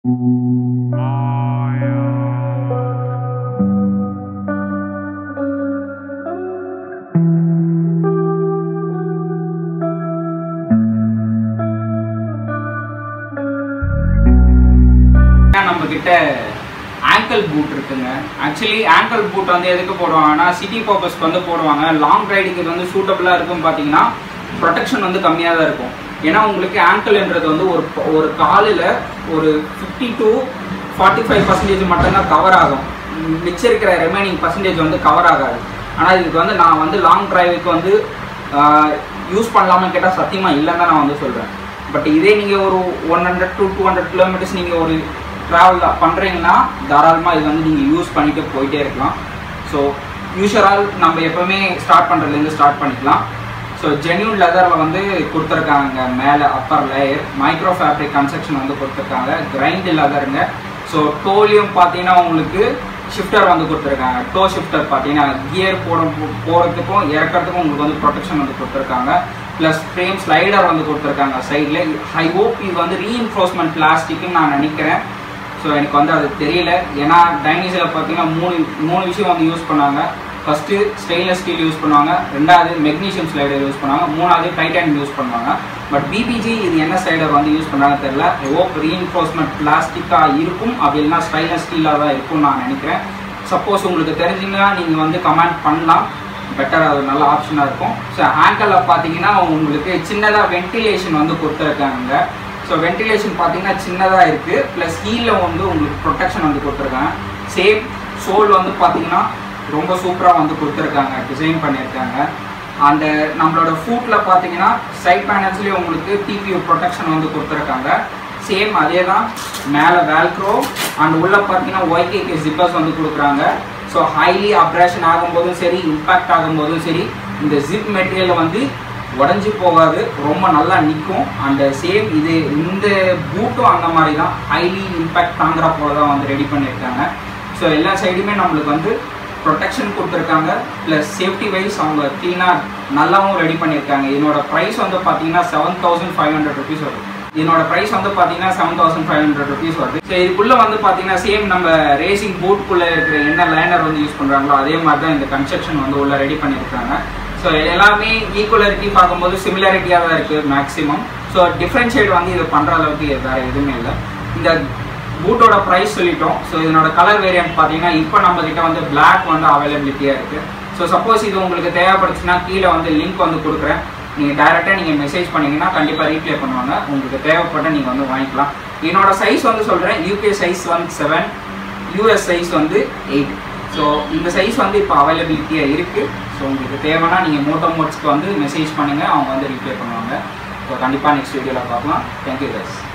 நம்ம கிட்ட angle boot இருக்குங்க ஆக்சுவலி ஆங்கிள் பூட் வந்து எதுக்கு போடுவாங்கன்னா சிட்டி பர்பஸ்க்கு வந்து போடுவாங்க லாங் ரைடுக்கு இது வந்து சூட்டபுளாக இருக்கும் பார்த்தீங்கன்னா ப்ரொடெக்ஷன் வந்து கம்மியாக தான் இருக்கும் ஏன்னா உங்களுக்கு ஆங்கிள்ன்றது வந்து ஒரு ஒரு காலில் ஒரு fifty to forty five percentage மட்டும்தான் கவர் ஆகும் மிச்சம் இருக்கிற ரிமைனிங் பர்சன்டேஜ் வந்து கவர் ஆகாது ஆனால் இதுக்கு வந்து நான் வந்து லாங் டிரைவுக்கு வந்து யூஸ் பண்ணலாமான்னு கேட்டால் சத்தியமாக இல்லைன்னு தான் நான் வந்து சொல்கிறேன் பட் இதே நீங்கள் ஒரு one hundred to two hundred kilometres நீங்கள் ஒரு ட்ராவல் பண்ணுறீங்கன்னா தாராளமாக இது வந்து நீங்கள் யூஸ் பண்ணிட்டு போயிட்டே இருக்கலாம் ஸோ யூஷுவலாக நம்ம எப்போவுமே ஸ்டார்ட் பண்ணுறதுலேருந்து ஸ்டார்ட் பண்ணிக்கலாம் ஸோ ஜென்யூன் லெதரில் வந்து கொடுத்துருக்காங்க மேலே upper layer micro fabric construction வந்து கொடுத்துருக்காங்க கிரைண்ட் லெதருங்க ஸோ டோலியும் பார்த்தீங்கன்னா உங்களுக்கு ஷிஃப்டர் வந்து கொடுத்துருக்காங்க டோ ஷிஃப்டர் பார்த்தீங்கன்னா கியர் போட போகிறதுக்கும் இறக்கிறதுக்கும் உங்களுக்கு வந்து ப்ரொடெக்ஷன் வந்து கொடுத்துருக்காங்க ப்ளஸ் ஃப்ரேம் ஸ்லைடர் வந்து கொடுத்துருக்காங்க சைடில் ஐ ஹோப் இது வந்து ரீஎன்ஃபோர்ஸ்மெண்ட் பிளாஸ்டிக்னு நான் நினைக்கிறேன் ஸோ எனக்கு வந்து அது தெரியல ஏன்னா டைனிஸில் பார்த்தீங்கன்னா மூணு மூணு விஷயம் வந்து யூஸ் பண்ணாங்க ஃபஸ்ட்டு ஸ்டெயின்லெஸ் ஸ்டீல் யூஸ் பண்ணுவாங்க ரெண்டாவது மெக்னீஷியம் ஸ்லைடர் யூஸ் பண்ணுவாங்க மூணாவது டைட்டானியம் யூஸ் பண்ணுவாங்க பட் பிபிஜி இது என்ன ஸ்லைடர் வந்து யூஸ் பண்ணாங்க தெரியல ஹோப் ரீஎன்ஃபோர்ஸ்மெண்ட் பிளாஸ்டிக்காக இருக்கும் அப்படி இல்லைனா ஸ்டைன்லெஸ் ஸ்டீலாக தான் இருக்கும்னு நான் நினைக்கிறேன் சப்போஸ் உங்களுக்கு தெரிஞ்சுங்கன்னா நீங்கள் வந்து கமெண்ட் பண்ணலாம் பெட்டர் அது நல்ல ஆப்ஷனாக இருக்கும் ஸோ ஆங்கிளில் பார்த்தீங்கன்னா உங்களுக்கு சின்னதாக வென்டிலேஷன் வந்து கொடுத்துருக்காங்க ஸோ வென்டிலேஷன் பார்த்தீங்கன்னா சின்னதாக இருக்குது ப்ளஸ் ஹீலில் வந்து உங்களுக்கு ப்ரொடெக்ஷன் வந்து கொடுத்துருக்காங்க சேம் சோல் வந்து பார்த்தீங்கன்னா ரொம்ப சூப்பராக வந்து கொடுத்துருக்காங்க டிசைன் பண்ணியிருக்காங்க அந்த நம்மளோட ஃபுட்டில் பார்த்தீங்கன்னா சைட் பேனல்ஸ்லேயும் உங்களுக்கு டிபியூ ப்ரொடெக்ஷன் வந்து கொடுத்துருக்காங்க சேம் அதே தான் மேலே வேல்க்ரோ அண்ட் உள்ளே பார்த்தீங்கன்னா ஒய்கேகே ஜிப்பர்ஸ் வந்து கொடுக்குறாங்க ஸோ ஹைலி அப்ரேஷன் ஆகும்போதும் சரி இம்பேக்ட் ஆகும்போதும் சரி இந்த ஜிப் மெட்டீரியல் வந்து உடஞ்சி போகாது ரொம்ப நல்லா நிற்கும் அண்ட் சேம் இது இந்த பூட்டும் அந்த மாதிரி தான் ஹைலி இம்பேக்ட் தாங்குற போல தான் வந்து ரெடி பண்ணியிருக்காங்க ஸோ எல்லா சைடுமே நம்மளுக்கு வந்து ப்ரொடெக்ஷன் கொடுத்துருக்காங்க ப்ளஸ் சேஃப்டி வைஸ் அவங்க க்ளீனாக நல்லாவும் ரெடி பண்ணியிருக்காங்க இதனோட ப்ரைஸ் வந்து பார்த்தீங்கன்னா seven thousand five hundred rupees வருது இதனோட ப்ரைஸ் வந்து பார்த்தீங்கன்னா seven thousand five hundred rupees வருது ஸோ இதுக்குள்ளே வந்து பார்த்தீங்கன்னா சேம் நம்ம ரேசிங் பூட்குள்ளே இருக்கிற என்ன லைனர் வந்து யூஸ் பண்ணுறாங்களோ அதே மாதிரி தான் இந்த கன்ஸ்ட்ரக்ஷன் வந்து உள்ள ரெடி பண்ணியிருக்காங்க ஸோ எல்லாமே ஈக்குவலாரிட்டி பார்க்கும்போது சிமிலாரிட்டியாக தான் இருக்குது மேக்ஸிமம் ஸோ டிஃப்ரென்ஷியேட் வந்து இது பண்ணுற அளவுக்கு வேறு எதுவுமே இல்லை இந்த பூட்டோட ப்ரைஸ் சொல்லிட்டோம் ஸோ இதனோட கலர் வேரியன்ட் பார்த்தீங்கன்னா இப்போ நம்ம கிட்ட வந்து பிளாக் வந்து அவைலபிலிட்டியாக இருக்குது ஸோ சப்போஸ் இது உங்களுக்கு தேவைப்படுச்சுன்னா கீழே வந்து லிங்க் வந்து கொடுக்குறேன் நீங்கள் டேரெக்டாக நீங்கள் மெசேஜ் பண்ணிங்கன்னா கண்டிப்பாக ரீப்ளே பண்ணுவாங்க உங்களுக்கு தேவைப்பட்ட நீங்கள் வந்து வாங்கிக்கலாம் என்னோட சைஸ் வந்து சொல்கிறேன் யூகே சைஸ் வந்து செவன் யூஎஸ் சைஸ் வந்து எயிட் ஸோ இந்த சைஸ் வந்து இப்போ அவைலபிலிட்டியாக இருக்குது ஸோ உங்களுக்கு தேவைன்னா நீங்கள் மோட்டோ மோட்ஸ்க்கு வந்து மெசேஜ் பண்ணுங்கள் அவங்க வந்து ரீப்ளே பண்ணுவாங்க ஸோ கண்டிப்பாக நெக்ஸ்ட் வீடியோவில் பார்க்கலாம் தேங்க்யூ கைஸ்